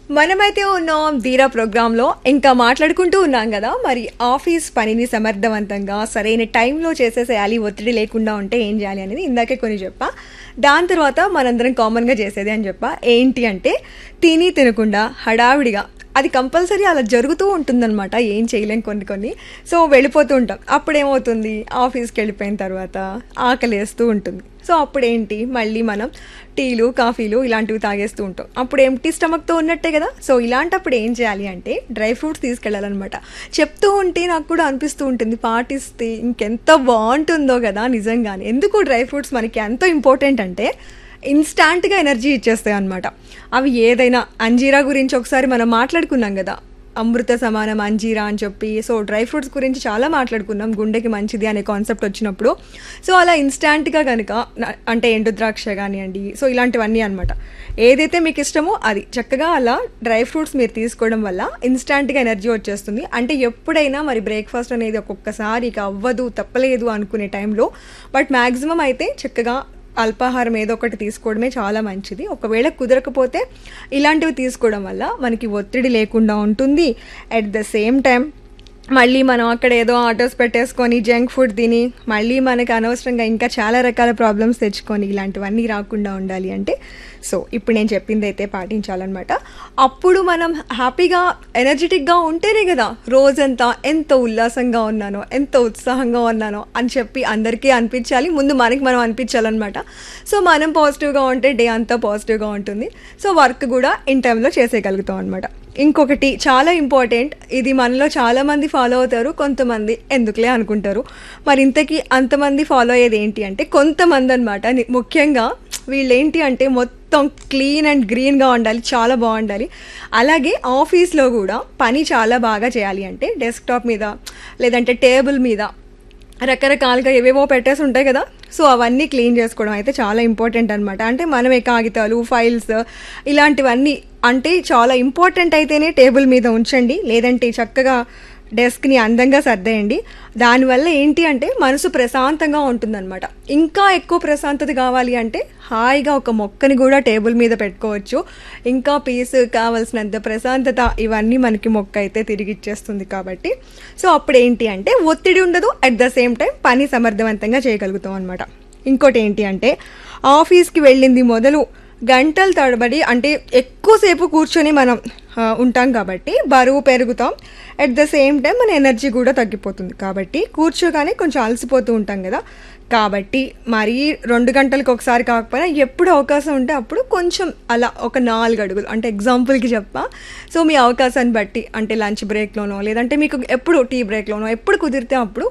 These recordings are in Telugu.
మనమైతే ఉన్నాం ధీరా ప్రోగ్రాంలో ఇంకా మాట్లాడుకుంటూ ఉన్నాం కదా మరి ఆఫీస్ పనిని సమర్థవంతంగా సరైన టైంలో చేసేసేయాలి ఒత్తిడి లేకుండా ఉంటే ఏం చేయాలి అనేది ఇందాకే కొన్ని చెప్పా దాని తర్వాత మనందరం కామన్గా చేసేది అని చెప్పా ఏంటి అంటే తిని తినకుండా హడావిడిగా అది కంపల్సరీ అలా జరుగుతూ ఉంటుందన్నమాట ఏం చేయలేం కొన్ని కొన్ని సో వెళ్ళిపోతూ ఉంటాం అప్పుడేమవుతుంది ఆఫీస్కి వెళ్ళిపోయిన తర్వాత ఆకలి వేస్తూ ఉంటుంది సో అప్పుడేంటి మళ్ళీ మనం టీలు కాఫీలు ఇలాంటివి తాగేస్తూ ఉంటాం అప్పుడు ఎంటీ స్టమక్తో ఉన్నట్టే కదా సో ఇలాంటప్పుడు ఏం చేయాలి అంటే డ్రై ఫ్రూట్స్ తీసుకెళ్ళాలన్నమాట చెప్తూ ఉంటే నాకు కూడా అనిపిస్తూ ఉంటుంది పాటిస్తే ఇంకెంత బాగుంటుందో కదా నిజంగానే ఎందుకు డ్రై ఫ్రూట్స్ మనకి ఎంతో ఇంపార్టెంట్ అంటే ఇన్స్టాంట్గా ఎనర్జీ ఇచ్చేస్తాయి అనమాట అవి ఏదైనా అంజీరా గురించి ఒకసారి మనం మాట్లాడుకున్నాం కదా అమృత సమానం అంజీరా అని చెప్పి సో డ్రై ఫ్రూట్స్ గురించి చాలా మాట్లాడుకున్నాం గుండెకి మంచిది అనే కాన్సెప్ట్ వచ్చినప్పుడు సో అలా ఇన్స్టాంట్గా కనుక న- అంటే ఎండు ద్రాక్ష కానివ్వండి సో ఇలాంటివన్నీ అనమాట ఏదైతే మీకు ఇష్టమో అది చక్కగా అలా డ్రై ఫ్రూట్స్ మీరు తీసుకోవడం వల్ల ఇన్స్టాంట్గా ఎనర్జీ వచ్చేస్తుంది అంటే ఎప్పుడైనా మరి బ్రేక్ఫాస్ట్ అనేది ఒక్కొక్కసారి ఇక అవ్వదు తప్పలేదు అనుకునే టైంలో బట్ మ్యాక్సిమం అయితే చక్కగా అల్పాహారం ఏదో ఒకటి తీసుకోవడమే చాలా మంచిది ఒకవేళ కుదరకపోతే ఇలాంటివి తీసుకోవడం వల్ల మనకి ఒత్తిడి లేకుండా ఉంటుంది అట్ ద సేమ్ టైం మళ్ళీ మనం అక్కడ ఏదో ఆటోస్ పెట్టేసుకొని జంక్ ఫుడ్ తిని మళ్ళీ మనకి అనవసరంగా ఇంకా చాలా రకాల ప్రాబ్లమ్స్ తెచ్చుకొని ఇలాంటివన్నీ రాకుండా ఉండాలి అంటే సో ఇప్పుడు నేను చెప్పింది అయితే పాటించాలన్నమాట అప్పుడు మనం హ్యాపీగా ఎనర్జెటిక్గా ఉంటేనే కదా రోజంతా ఎంత ఉల్లాసంగా ఉన్నానో ఎంత ఉత్సాహంగా ఉన్నానో అని చెప్పి అందరికీ అనిపించాలి ముందు మనకి మనం అనిపించాలన్నమాట సో మనం పాజిటివ్గా ఉంటే డే అంతా పాజిటివ్గా ఉంటుంది సో వర్క్ కూడా ఇన్ టైంలో చేసేయగలుగుతాం అనమాట ఇంకొకటి చాలా ఇంపార్టెంట్ ఇది మనలో చాలా మంది ఫాలో అవుతారు కొంతమంది ఎందుకులే అనుకుంటారు మరి ఇంతకీ అంతమంది ఫాలో అయ్యేది ఏంటి అంటే కొంతమంది అనమాట ముఖ్యంగా వీళ్ళు ఏంటి అంటే మొత్తం క్లీన్ అండ్ గ్రీన్గా ఉండాలి చాలా బాగుండాలి అలాగే ఆఫీస్లో కూడా పని చాలా బాగా చేయాలి అంటే డెస్క్టాప్ మీద లేదంటే టేబుల్ మీద రకరకాలుగా ఏవేవో పెట్టేసి ఉంటాయి కదా సో అవన్నీ క్లీన్ చేసుకోవడం అయితే చాలా ఇంపార్టెంట్ అనమాట అంటే మనమే కాగితాలు ఫైల్స్ ఇలాంటివన్నీ అంటే చాలా ఇంపార్టెంట్ అయితేనే టేబుల్ మీద ఉంచండి లేదంటే చక్కగా డెస్క్ని అందంగా సర్దేయండి దానివల్ల ఏంటి అంటే మనసు ప్రశాంతంగా ఉంటుందన్నమాట ఇంకా ఎక్కువ ప్రశాంతత కావాలి అంటే హాయిగా ఒక మొక్కని కూడా టేబుల్ మీద పెట్టుకోవచ్చు ఇంకా పీస్ కావాల్సినంత ప్రశాంతత ఇవన్నీ మనకి మొక్క అయితే తిరిగి ఇచ్చేస్తుంది కాబట్టి సో అప్పుడు ఏంటి అంటే ఒత్తిడి ఉండదు అట్ ద సేమ్ టైం పని సమర్థవంతంగా చేయగలుగుతాం అనమాట ఇంకోటి ఏంటి అంటే ఆఫీస్కి వెళ్ళింది మొదలు గంటల తడబడి అంటే ఎక్కువసేపు కూర్చొని మనం ఆ, ఉంటాం కాబట్టి బరువు పెరుగుతాం అట్ ద సేమ్ టైం మన ఎనర్జీ కూడా తగ్గిపోతుంది కాబట్టి కూర్చోగానే కొంచెం అలసిపోతూ ఉంటాం కదా కాబట్టి మరీ రెండు గంటలకు ఒకసారి కాకపోయినా ఎప్పుడు అవకాశం ఉంటే అప్పుడు కొంచెం అలా ఒక నాలుగు అడుగులు అంటే ఎగ్జాంపుల్కి చెప్పా సో మీ అవకాశాన్ని బట్టి అంటే లంచ్ బ్రేక్లోనో లేదంటే మీకు ఎప్పుడు టీ బ్రేక్లోనో ఎప్పుడు కుదిరితే అప్పుడు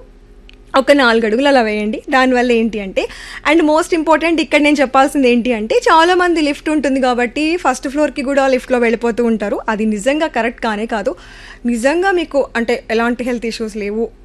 ఒక నాలుగు అడుగులు అలా వేయండి దానివల్ల ఏంటి అంటే అండ్ మోస్ట్ ఇంపార్టెంట్ ఇక్కడ నేను చెప్పాల్సింది ఏంటి అంటే చాలా మంది లిఫ్ట్ ఉంటుంది కాబట్టి ఫస్ట్ ఫ్లోర్కి కూడా లిఫ్ట్లో వెళ్ళిపోతూ ఉంటారు అది నిజంగా కరెక్ట్ కానే కాదు నిజంగా మీకు అంటే ఎలాంటి హెల్త్ ఇష్యూస్ లేవు